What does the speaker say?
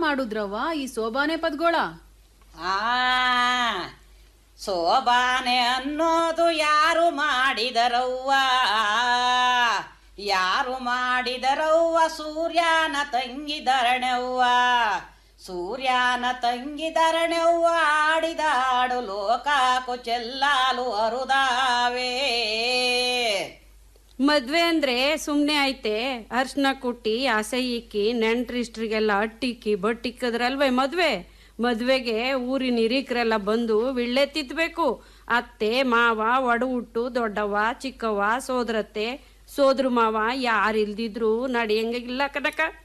ಮಾಡುದ್ರವ್ವ ಈ ಸೋಬಾನೆ ಪದ್ಗೋಳ ಆ ಸೋಬಾನೆ ಅನ್ನೋದು ಯಾರು ಮಾಡಿದರವ್ವ ಯಾರು ಮಾಡಿದರವ್ವ ಸೂರ್ಯನ ತಂಗಿದರಣೆವ್ವ ಸೂರ್ಯನ ತಂಗಿದರಣೆವ್ವ ಆಡಿದಾಡು ಲೋಕಾಕು ಚೆಲ್ಲಾಲು ಅರುದಾವೇ ಮದ್ವೆ ಅಂದ್ರೆ ಸುಮ್ನೆ ಐತೆ ಅರ್ಶನ ಕುಟ್ಟಿ ಆಸೆ ಇಕ್ಕಿ ನೆಂಟ್ರಿಷ್ಟ್ರಿಗೆಲ್ಲ ಅಟ್ಟಿಕ್ಕಿ ಬಟ್ಟಿಕ್ಕದ್ರಲ್ವೇ ಮದ್ವೆ ಮದ್ವೆಗೆ ಊರಿನ ಹಿರೀಕರೆಲ್ಲ ಬಂದು ವಿಳ್ಳೆ ತಿತ್ಬೇಕು ಅತ್ತೆ ಮಾವ ಒಡ ಹುಟ್ಟು ದೊಡ್ಡವ್ವ ಚಿಕ್ಕವ್ವ ಸೋದರತ್ತೆ ಸೋದ್ರ ಮಾವ ಯಾರಿಲ್ದಿದ್ರು ನಡೆಯಂಗಿಲ್ಲ ಕನಕ